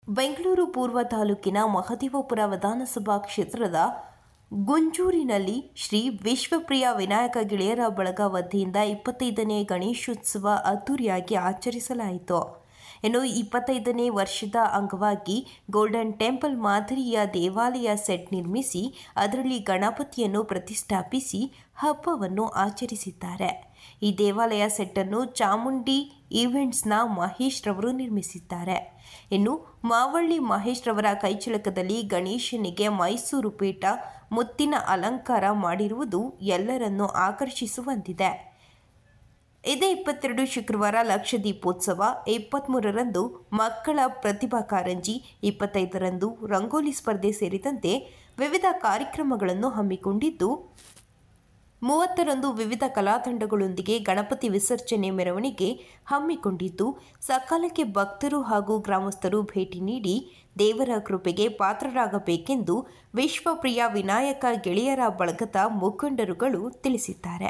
ಬೆಂಗಳೂರು ಪೂರ್ವ ತಾಲೂಕಿನ ಮಹದೇವಪುರ ವಿಧಾನಸಭಾ ಕ್ಷೇತ್ರದ ಗುಂಜೂರಿನಲ್ಲಿ ಶ್ರೀ ವಿಶ್ವಪ್ರಿಯ ವಿನಾಯಕ ಗೆಳೆಯರ ಬಳಗ ವತಿಯಿಂದ ಇಪ್ಪತ್ತೈದನೇ ಗಣೇಶೋತ್ಸವ ಅದ್ದೂರಿಯಾಗಿ ಆಚರಿಸಲಾಯಿತು ಇನ್ನು ಇಪ್ಪತ್ತೈದನೇ ವರ್ಷದ ಅಂಗವಾಗಿ ಗೋಲ್ಡನ್ ಟೆಂಪಲ್ ಮಾದರಿಯ ದೇವಾಲಯ ಸೆಟ್ ನಿರ್ಮಿಸಿ ಅದರಲ್ಲಿ ಗಣಪತಿಯನ್ನು ಪ್ರತಿಷ್ಠಾಪಿಸಿ ಹಬ್ಬವನ್ನು ಆಚರಿಸಿದ್ದಾರೆ ಈ ದೇವಾಲಯ ಸೆಟ್ಟನ್ನು ಚಾಮುಂಡಿ ಈವೆಂಟ್ಸ್ನ ಮಹೇಶ್ ರವರು ನಿರ್ಮಿಸಿದ್ದಾರೆ ಇನ್ನು ಮಾವಳ್ಳಿ ಮಹೇಶ್ ರವರ ಕೈಚಳಕದಲ್ಲಿ ಗಣೇಶನಿಗೆ ಮೈಸೂರು ಪೀಠ ಮುತ್ತಿನ ಅಲಂಕಾರ ಮಾಡಿರುವುದು ಎಲ್ಲರನ್ನೂ ಆಕರ್ಷಿಸುವಂತಿದೆ ಇದೇ ಇಪ್ಪತ್ತೆರಡು ಶುಕ್ರವಾರ ಲಕ್ಷ ದೀಪೋತ್ಸವ ಇಪ್ಪತ್ತ್ಮೂರರಂದು ಮಕ್ಕಳ ಪ್ರತಿಭಾ ಕಾರಂಜಿ ಇಪ್ಪತ್ತೈದರಂದು ರಂಗೋಲಿ ಸ್ಪರ್ಧೆ ಸೇರಿದಂತೆ ವಿವಿಧ ಕಾರ್ಯಕ್ರಮಗಳನ್ನು ಹಮ್ಮಿಕೊಂಡಿದ್ದು ಮೂವತ್ತರಂದು ವಿವಿಧ ಕಲಾತಂಡಗಳೊಂದಿಗೆ ಗಣಪತಿ ವಿಸರ್ಜನೆ ಮೆರವಣಿಗೆ ಹಮ್ಮಿಕೊಂಡಿದ್ದು ಸಕಾಲಕ್ಕೆ ಭಕ್ತರು ಹಾಗೂ ಗ್ರಾಮಸ್ಥರು ಭೇಟಿ ನೀಡಿ ದೇವರ ಕೃಪೆಗೆ ಪಾತ್ರರಾಗಬೇಕೆಂದು ವಿಶ್ವಪ್ರಿಯ ವಿನಾಯಕ ಗೆಳೆಯರ ಬಳಗದ ಮುಖಂಡರುಗಳು ತಿಳಿಸಿದ್ದಾರೆ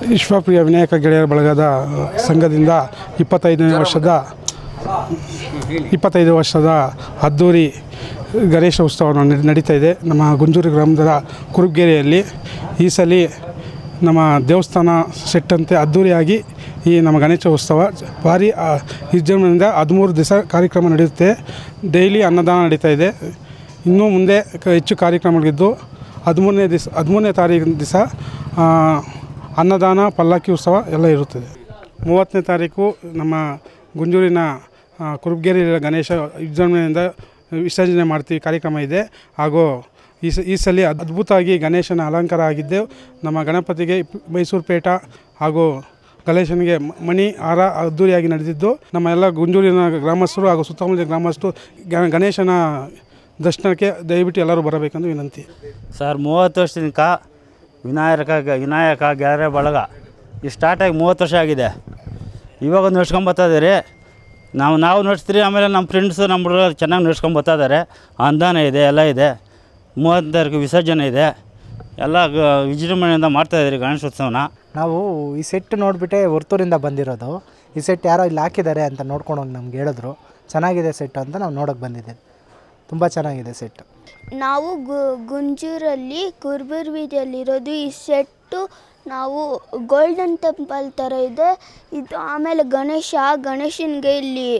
ವಿಶ್ವಪ್ರಿಯ ವಿನಾಯಕ ಗೆಳೆಯರ ಬಳಗದ ಸಂಘದಿಂದ ಇಪ್ಪತ್ತೈದನೇ ವರ್ಷದ ಇಪ್ಪತ್ತೈದು ವರ್ಷದ ಅದ್ದೂರಿ ಗಣೇಶ ಉತ್ಸವ ನಡೆ- ನಡೀತಾ ಇದೆ ನಮ್ಮ ಗುಂಜೂರು ಗ್ರಾಮದ ಕುರುಬ್ಗೆರೆಯಲ್ಲಿ ಈ ಸಲ ನಮ್ಮ ದೇವಸ್ಥಾನ ಸೆಟ್ಟಂತೆ ಅದ್ದೂರಿಯಾಗಿ ಈ ನಮ್ಮ ಗಣೇಶ ಉತ್ಸವ ಭಾರಿ ಆ, ವಿಜೃಂಭಣೆಯಿಂದ ಹದಿಮೂರು ದಿವಸ ಕಾರ್ಯಕ್ರಮ ನಡೆಯುತ್ತೆ ಡೈಲಿ ಅನ್ನದಾನ ನಡೀತಾ ಇದೆ ಇನ್ನೂ ಮುಂದೆ ಕ- ಹೆಚ್ಚು ಕಾರ್ಯಕ್ರಮಗಳಿದ್ದು ಹದಿಮೂರನೇ ದಿವಸ ಹದಿಮೂರನೇ ತಾರೀಕು ದಿವಸ ಅನ್ನದಾನ ಪಲ್ಲಕ್ಕಿ ಉತ್ಸವ ಎಲ್ಲ ಇರುತ್ತದೆ ಮೂವತ್ತನೇ ತಾರೀಕು ನಮ್ಮ ಗುಂಜೂರಿನ ಆ, ಕುರುಬ್ಗೆರೆ ಗಣೇಶ ವಿಜೃಂಭಣೆಯಿಂದ ವಿಸರ್ಜನೆ ಮಾಡ್ತೀವಿ ಕಾರ್ಯಕ್ರಮ ಇದೆ ಹಾಗೂ ಈ ಸ ಈ ಸಲ ಅದ್ಭುತವಾಗಿ ಗಣೇಶನ ಅಲಂಕಾರ ಆಗಿದ್ದು ನಮ್ಮ ಗಣಪತಿಗೆ ಇಪ್- ಮೈಸೂರು ಪೇಟ ಹಾಗೂ ಗಣೇಶನಿಗೆ ಮ- ಮಣಿ ಹಾರ ಅದ್ದೂರಿಯಾಗಿ ನಡೆದಿದ್ದು ನಮ್ಮ ಎಲ್ಲ ಗುಂಜೂರಿನ ಗ್ರಾಮಸ್ಥರು ಹಾಗೂ ಸುತ್ತಮುತ್ತ ಗ್ರಾಮಸ್ಥರು ಗ- ಗಣೇಶನ ದರ್ಶನಕ್ಕೆ ದಯವಿಟ್ಟು ಎಲ್ಲರೂ ಬರಬೇಕೆಂದು ವಿನಂತಿ ಸರ್ ಮೂವತ್ತು ವರ್ಷದಿಂದ ವಿನಾಯಕ ವಿನಾಯಕ ಗ್ಯಾರೆ ಬಳಗ ಈ ಸ್ಟಾರ್ಟಾಗಿ ಮೂವತ್ತು ವರ್ಷ ಆಗಿದೆ ಇವಾಗ ನಡ್ಸ್ಕೊಂಬತ್ತಾ ಇದ್ದಾರೆ ನಾವು ನಾವು ನಡೆಸ್ತೀರಿ ಆಮೇಲೆ ನಮ್ಮ ಫ್ರೆಂಡ್ಸು ನಮ್ಮ ಹುಡುಗರು ಚೆನ್ನಾಗಿ ನಡ್ಸ್ಕೊಂಬತ್ತಾ ಇದ್ದಾರೆ ಅನುದಾನ ಇದೆ ಎಲ್ಲ ಇದೆ ಮೂವತ್ತು ತಾರೀಕು ವಿಸರ್ಜನೆ ಇದೆ ಎಲ್ಲ ಗ- ವಿಜೃಂಭಣೆಯಿಂದ ಮಾಡ್ತಾಯಿದ್ದೀರಿ ಗಣೇಶೋತ್ಸವನ ನಾವು ಈ ಸೆಟ್ ನೋಡಿಬಿಟ್ಟೆ ಹೊರ್ತೂರಿಂದ ಬಂದಿರೋದು ಈ ಸೆಟ್ ಯಾರೋ ಇಲ್ಲಿ ಹಾಕಿದ್ದಾರೆ ಅಂತ ನೋಡ್ಕೊಂಡು ಹೋಗಿ ನಮ್ಗೆ ಹೇಳಿದ್ರು ಚೆನ್ನಾಗಿದೆ ಸೆಟ್ ಅಂತ ನಾವು ನೋಡೋಕೆ ಬಂದಿದ್ದೀವಿ ತುಂಬ ಚೆನ್ನಾಗಿದೆ ಸೆಟ್ ನಾವು ಗು ಗುಂಜೂರಲ್ಲಿ ಕುರ್ಬೂರ್ ಬೀದಿಯಲ್ಲಿರೋದು ಈ ಸೆಟ್ಟು ನಾವು ಗೋಲ್ಡನ್ ಟೆಂಪಲ್ ಥರ ಇದೆ ಇದು ಆಮೇಲೆ ಗಣೇಶ ಗಣೇಶನಿಗೆ ಇಲ್ಲಿ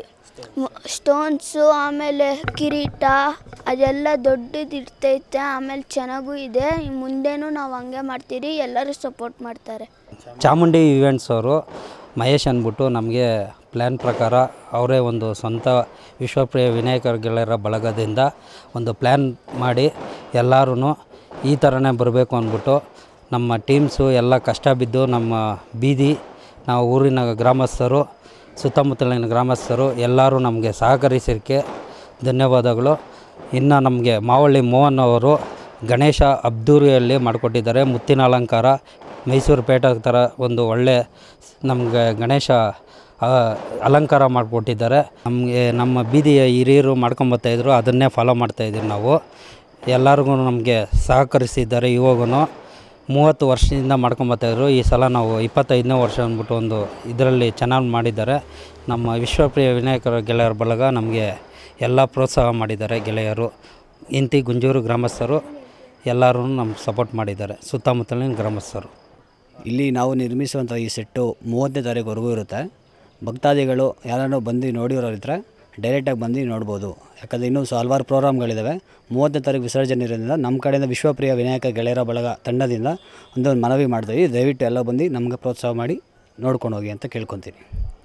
ಸ್ಟೋನ್ಸು ಆಮೇಲೆ ಕಿರೀಟ ಅದೆಲ್ಲ ದೊಡ್ಡದು ಇರ್ತೈತೆ ಆಮೇಲೆ ಚೆನ್ನಾಗೂ ಇದೆ ಮುಂದೆನೂ ನಾವು ಹಂಗೆ ಮಾಡ್ತೀರಿ ಎಲ್ಲರೂ ಸಪೋರ್ಟ್ ಮಾಡ್ತಾರೆ ಚಾಮುಂಡಿ ಈವೆಂಟ್ಸ್ ಅವರು ಮಹೇಶ್ ಅಂದ್ಬಿಟ್ಟು ನಮಗೆ ಪ್ಲ್ಯಾನ್ ಪ್ರಕಾರ ಅವರೇ ಒಂದು ಸ್ವಂತ ವಿಶ್ವಪ್ರಿಯ ವಿನಾಯಕರ ಗೆಳೆಯರ ಬಳಗದಿಂದ ಒಂದು ಪ್ಲ್ಯಾನ್ ಮಾಡಿ ಎಲ್ಲರೂ ಈ ಥರನೇ ಬರಬೇಕು ಅಂದ್ಬಿಟ್ಟು ನಮ್ಮ ಟೀಮ್ಸು ಎಲ್ಲ ಕಷ್ಟ ಬಿದ್ದು ನಮ್ಮ ಬೀದಿ ನಾವು ಊರಿನ ಗ್ರಾಮಸ್ಥರು ಸುತ್ತಮುತ್ತಲಿನ ಗ್ರಾಮಸ್ಥರು ಎಲ್ಲರೂ ನಮಗೆ ಸಹಕರಿಸಿದ್ದಕ್ಕೆ ಧನ್ಯವಾದಗಳು ಇನ್ನು ನಮಗೆ ಮಾವಳ್ಳಿ ಮೋಹನ್ ಅವರು ಗಣೇಶ ಅಬ್ದೂರಿಯಲ್ಲಿ ಮಾಡಿಕೊಟ್ಟಿದ್ದಾರೆ ಮುತ್ತಿನ ಅಲಂಕಾರ ಮೈಸೂರು ಪೇಟ ಥರ ಒಂದು ಒಳ್ಳೆ ನಮಗೆ ಗಣೇಶ ಆ, ಅಲಂಕಾರ ಮಾಡಿಕೊಟ್ಟಿದ್ದಾರೆ ನಮಗೆ ನಮ್ಮ ಬೀದಿಯ ಹಿರಿಯರು ಮಾಡ್ಕೊಂಬರ್ತಾಯಿದ್ರು ಅದನ್ನೇ ಫಾಲೋ ಮಾಡ್ತಾಯಿದ್ದೀವಿ ನಾವು ಎಲ್ಲರಿಗೂ ನಮಗೆ ಸಹಕರಿಸಿದ್ದಾರೆ ಇವಾಗೂ ಮೂವತ್ತು ವರ್ಷದಿಂದ ಮಾಡ್ಕೊಂಬರ್ತಾಯಿದ್ರು ಈ ಸಲ ನಾವು ಇಪ್ಪತ್ತೈದನೇ ವರ್ಷ ಅಂದ್ಬಿಟ್ಟು ಒಂದು ಇದರಲ್ಲಿ ಚೆನ್ನಾಗಿ ಮಾಡಿದ್ದಾರೆ ನಮ್ಮ ವಿಶ್ವಪ್ರಿಯ ವಿನಾಯಕರ ಗೆಳೆಯರ ಬಳಗ ನಮಗೆ ಎಲ್ಲ ಪ್ರೋತ್ಸಾಹ ಮಾಡಿದ್ದಾರೆ ಗೆಳೆಯರು ಇಂತಿ ಗುಂಜೂರು ಗ್ರಾಮಸ್ಥರು ಎಲ್ಲರೂ ನಮ್ಗೆ ಸಪೋರ್ಟ್ ಮಾಡಿದ್ದಾರೆ ಸುತ್ತಮುತ್ತಲಿನ ಗ್ರಾಮಸ್ಥರು ಇಲ್ಲಿ ನಾವು ನಿರ್ಮಿಸುವಂಥ ಈ ಸೆಟ್ಟು ಮೂವತ್ತನೇ ತಾರೀಕುವರೆಗೂ ಇರುತ್ತೆ ಭಕ್ತಾದಿಗಳು ಯಾರನ್ನೂ ಬಂದು ನೋಡಿರೋರಿದ್ರೆ ಡೈರೆಕ್ಟಾಗಿ ಬಂದು ನೋಡ್ಬೋದು ಯಾಕಂದರೆ ಇನ್ನೂ ಸ ಹಲವಾರು ಪ್ರೋಗ್ರಾಮ್ಗಳಿದ್ದಾವೆ ಮೂವತ್ತನೇ ತಾರೀಕು ವಿಸರ್ಜನೆ ಇರೋದ್ರಿಂದ ನಮ್ಮ ಕಡೆಯಿಂದ ವಿಶ್ವಪ್ರಿಯ ವಿನಾಯಕ ಗೆಳೆಯರ ಬಳಗ ತಂಡದಿಂದ ಒಂದು ಮನವಿ ಮಾಡ್ತೀವಿ ದಯವಿಟ್ಟು ಎಲ್ಲ ಬಂದು ನಮಗೆ ಪ್ರೋತ್ಸಾಹ ಮಾಡಿ ನೋಡ್ಕೊಂಡು ಹೋಗಿ ಅಂತ ಕೇಳ್ಕೊತೀನಿ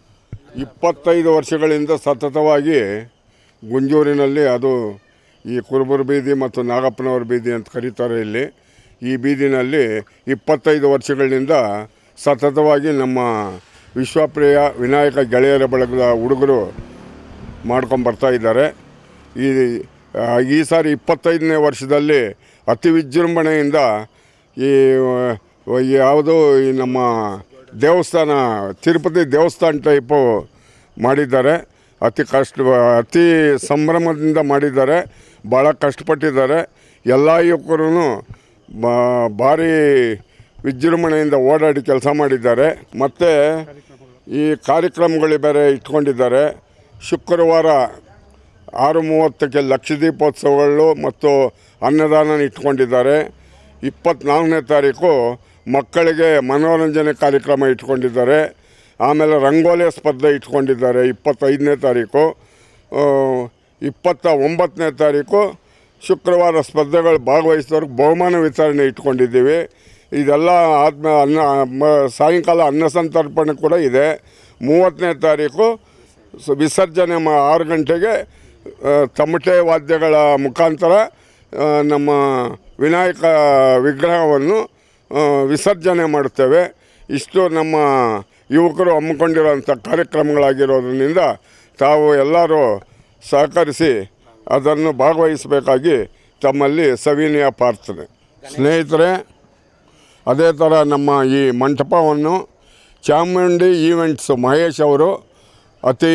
ಇಪ್ಪತ್ತೈದು ವರ್ಷಗಳಿಂದ ಸತತವಾಗಿ ಗುಂಜೂರಿನಲ್ಲಿ ಅದು ಈ ಕುರುಬುರ ಬೀದಿ ಮತ್ತು ನಾಗಪ್ಪನವರ ಬೀದಿ ಅಂತ ಕರೀತಾರೆ ಇಲ್ಲಿ ಈ ಬೀದಿನಲ್ಲಿ ಇಪ್ಪತ್ತೈದು ವರ್ಷಗಳಿಂದ ಸತತವಾಗಿ ನಮ್ಮ ವಿಶ್ವಪ್ರಿಯ ವಿನಾಯಕ ಗೆಳೆಯರ ಬಳಗದ ಹುಡುಗರು ಮಾಡ್ಕೊಂಬರ್ತಾ ಇದ್ದಾರೆ ಈ ಆ, ಈ ಸಾರಿ ಇಪ್ಪತ್ತೈದನೇ ವರ್ಷದಲ್ಲಿ ಅತಿ ವಿಜೃಂಭಣೆಯಿಂದ ಈ ಆ, ಯಾವುದೋ ಈ ನಮ್ಮ ದೇವಸ್ಥಾನ ತಿರುಪತಿ ದೇವಸ್ಥಾನ ಟೈಪು ಮಾಡಿದ್ದಾರೆ ಅತಿ ಕಷ್ಟ ಅತಿ ಸಂಭ್ರಮದಿಂದ ಮಾಡಿದ್ದಾರೆ ಭಾಳ ಕಷ್ಟಪಟ್ಟಿದ್ದಾರೆ ಎಲ್ಲ ಯುವಕರು ಭಾರಿ ವಿಜೃಂಭಣೆಯಿಂದ ಓಡಾಡಿ ಕೆಲಸ ಮಾಡಿದ್ದಾರೆ ಮತ್ತು ಈ ಕಾರ್ಯಕ್ರಮಗಳು ಬೇರೆ ಇಟ್ಕೊಂಡಿದ್ದಾರೆ ಶುಕ್ರವಾರ ಆರು ಮೂವತ್ತಕ್ಕೆ ಲಕ್ಷದೀಪೋತ್ಸವಗಳು ಮತ್ತು ಅನ್ನದಾನ ಇಟ್ಕೊಂಡಿದ್ದಾರೆ ಇಪ್ಪತ್ತ್ನಾಲ್ಕನೇ ತಾರೀಕು ಮಕ್ಕಳಿಗೆ ಮನೋರಂಜನೆ ಕಾರ್ಯಕ್ರಮ ಇಟ್ಕೊಂಡಿದ್ದಾರೆ ಆಮೇಲೆ ರಂಗೋಲಿ ಸ್ಪರ್ಧೆ ಇಟ್ಕೊಂಡಿದ್ದಾರೆ ಇಪ್ಪತ್ತೈದನೇ ತಾರೀಕು ಆ, ಇಪ್ಪತ್ತ ಒಂಬತ್ತನೇ ತಾರೀಕು ಶುಕ್ರವಾರ ಸ್ಪರ್ಧೆಗಳು ಭಾಗವಹಿಸಿದವ್ರಿಗೆ ಬಹುಮಾನ ವಿತರಣೆ ಇಟ್ಕೊಂಡಿದ್ದೀವಿ ಇದೆಲ್ಲ ಆದ್ಮೇಲೆ ಅನ್ನ ಮ- ಸಾಯಂಕಾಲ ಅನ್ನ ಸಂತರ್ಪಣೆ ಕೂಡ ಇದೆ ಮೂವತ್ತನೇ ತಾರೀಕು ಸ- ವಿಸರ್ಜನೆ ಮಾ ಆರು ಗಂಟೆಗೆ ಆ, ತಮಟೆ ವಾದ್ಯಗಳ ಮುಖಾಂತರ ಆ, ನಮ್ಮ ವಿನಾಯಕ ವಿಗ್ರಹವನ್ನು ಆ, ವಿಸರ್ಜನೆ ಮಾಡುತ್ತೇವೆ ಇಷ್ಟು ನಮ್ಮ ಯುವಕರು ಹಮ್ಮಿಕೊಂಡಿರುವಂಥ ಕಾರ್ಯಕ್ರಮಗಳಾಗಿರೋದ್ರಿಂದ ತಾವು ಎಲ್ಲರೂ ಸಹಕರಿಸಿ ಅದನ್ನು ಭಾಗವಹಿಸಬೇಕಾಗಿ ತಮ್ಮಲ್ಲಿ ಸವಿನಯ ಪ್ರಾರ್ಥನೆ ಸ್ನೇಹಿತರೆ ಅದೇ ಥರ ನಮ್ಮ ಈ ಮಂಟಪವನ್ನು ಚಾಮುಂಡಿ ಈವೆಂಟ್ಸ್ ಮಹೇಶ್ ಅವರು ಅತಿ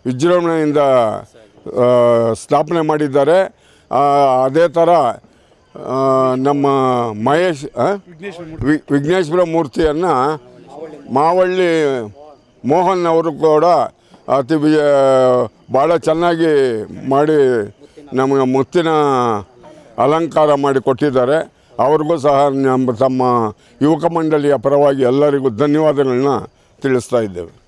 ವಿಜೃಂಭಣೆಯಿಂದ ಆ, ಸ್ಥಾಪನೆ ಮಾಡಿದ್ದಾರೆ ಆ, ಅದೇ ಥರ ಆ, ನಮ್ಮ ಮಹೇಶ್ ಆ? ವಿ- ವಿಘ್ನೇಶ್ವರ ಮೂರ್ತಿಯನ್ನು ಮಾವಳ್ಳಿ ಮೋಹನ್ ಅವರು ಕೂಡ ಅತಿ ವಿ- ಭಾಳ ಚೆನ್ನಾಗಿ ಮಾಡಿ ನಮಗೆ ಮುತ್ತಿನ ಅಲಂಕಾರ ಮಾಡಿ ಕೊಟ್ಟಿದ್ದಾರೆ ಅವ್ರಿಗೂ ಸಹ ನಮ್ಮ ತಮ್ಮ ಯುವಕ ಮಂಡಳಿಯ ಪರವಾಗಿ ಎಲ್ಲರಿಗೂ ಧನ್ಯವಾದಗಳನ್ನ ತಿಳಿಸ್ತಾ ಇದ್ದೇವೆ